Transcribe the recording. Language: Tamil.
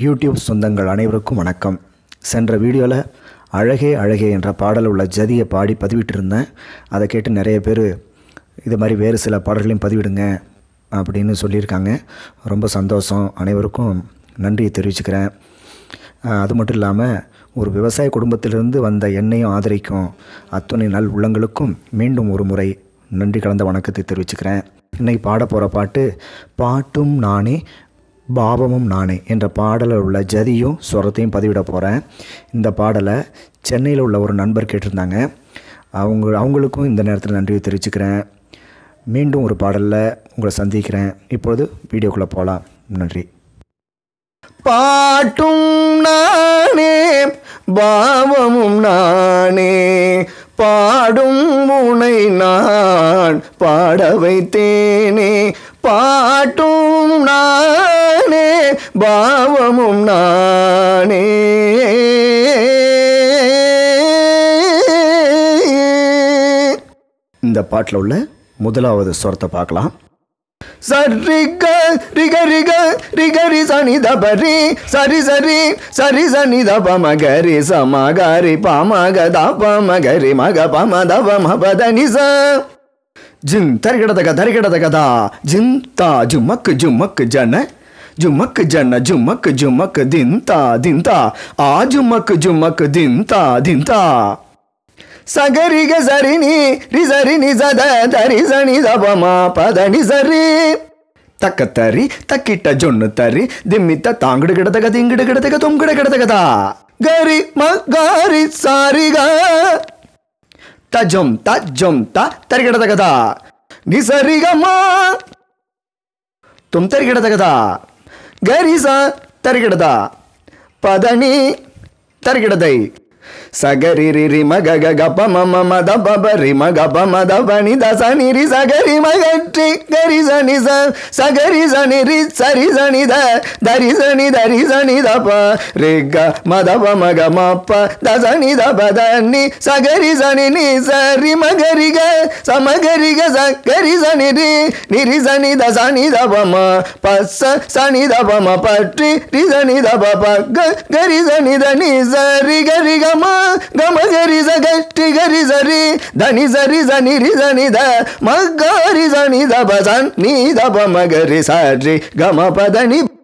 யூடியூப் சொந்தங்கள் அனைவருக்கும் வணக்கம் சென்ற வீடியோவில் அழகே அழகே என்ற பாடல் உள்ள ஜதியை பாடி பதிவிட்டிருந்தேன் அதை கேட்டு நிறைய பேர் இது மாதிரி வேறு சில பாடல்களையும் பதிவிடுங்க அப்படின்னு சொல்லியிருக்காங்க ரொம்ப சந்தோஷம் அனைவருக்கும் நன்றி தெரிவிச்சுக்கிறேன் அஹ் அது மட்டும் இல்லாமல் ஒரு விவசாய குடும்பத்திலிருந்து வந்த என்னையும் ஆதரிக்கும் அத்துணை நல் உள்ளங்களுக்கும் மீண்டும் ஒரு முறை நன்றி கலந்த வணக்கத்தை தெரிவிச்சுக்கிறேன் இன்னைக்கு பாட போகிற பாட்டு பாட்டும் நானே பாவமும் நானே என்ற பாடலில் உள்ள ஜதியும் ஸ்வரத்தையும் பதிவிட போகிறேன் இந்த பாடலை சென்னையில் உள்ள ஒரு நண்பர் கேட்டிருந்தாங்க அவங்க அவங்களுக்கும் இந்த நேரத்தில் நன்றி தெரிவிச்சுக்கிறேன் மீண்டும் ஒரு பாடலில் உங்களை சந்திக்கிறேன் இப்பொழுது வீடியோக்குள்ளே போகலாம் நன்றி பாட்டும் நானே பாவமும் நானே பாடும் உனை நான் பாட வைத்தேனே பாட்டும் நானே பாவமும் நானே இந்த பாட்டில் உள்ள முதலாவது ஸ்வரத்தை பார்க்கலாம் சரிக ரிக ரிக ரிகரி சனி தபரி சரி சரி சரி சனி தப மகரி சமகரி பமக தப மகரி மக பம தப மபத நிச ஜிம் தரிகடதக தரிகடதகதா ஜிம் தா ஜுமக்கு ஜுமக்கு ஜன ஜுமக்கு ஜன ஜுமக்கு ஜுமக்கு தின்தா தின்தா ஆ ஜுமக்கு ஜுமக்கு தின்தா தின்தா சகரிக சரினி ரி சரினி சத தரி சனி தபமா பதனி சரி தக்க தரி தக்கிட்ட ஜொன்னு தரி திம்மித்த தாங்குடு கிடதக திங்குடு கிடதக தொங்குடு கிடதகதா கரி மகாரி சாரிக தஜம் தஜம் த தரி கிடதகதா நிசரிகமா தும் தரி கிடதகதா ಗರಿಸ ತರಿಗಿಡದ ಪದನಿ ತರಿಗಿಡದೈ ಸಗರಿ ರಿ ರಿ ಮಗ ಗ ಗ ಪ ಮ ಮ ಮ ದ ಬ ಬ ರಿ ಮ ಗ ಪ ಮ ದ ಬ ನಿ ದ ಸ ನಿ ರಿ ಸ ಗ ರಿ ಮ ಗ ಟಿ ಗ ರಿ ಸ ನಿ ಸ ಸ ಗ ರಿ ಸ ನಿ ರಿ ಸ ರಿ ಸ ನಿ ದ ದ ರಿ ಸ ನಿ ದ ರಿ ಸ ನಿ ದ ಪ ರಿ ಗ ಮ ದ ಪ ಮ ಗ ಮ ಪ ದ ಸ ನಿ ದ ಪ ದ ನಿ ಸ ಗ ರಿ ಸ ನಿ ನಿ ಸ ರಿ ಮ ಗ ರಿ ಗ ಸ ಮ ಗ ರಿ ಗ ಸ ಗ ರಿ ಸ ನಿ ರಿ ನಿ ರಿ ಸ ನಿ ದ ಸ ನಿ ದ ಪ ಮ ಪ ಸ ಸ ನಿ ದ ಪ ಮ ಪ ಟಿ ರಿ ಸ ನಿ ದ ಪ ಪ ಗ ಗ ರಿ ಸ ನಿ ದ ನಿ ಸ ರಿ ಗ ರಿ ಗ ಮ ಗ ಮ ಗ ರಿ ಸ ಗ ಟಿ ಗ ರಿ ಸ ರಿ ದ ನಿ ಸ ರಿ ಸ ನಿ ರಿ ಸ ನಿ ದ ಮ ಗ ರಿ ಸ ನಿ ದ ಪ ಸ ನಿ ದ ಪ ಮ ಗ ರಿ ಸ ರಿ ಗ ಮ ಪ ದ ನಿ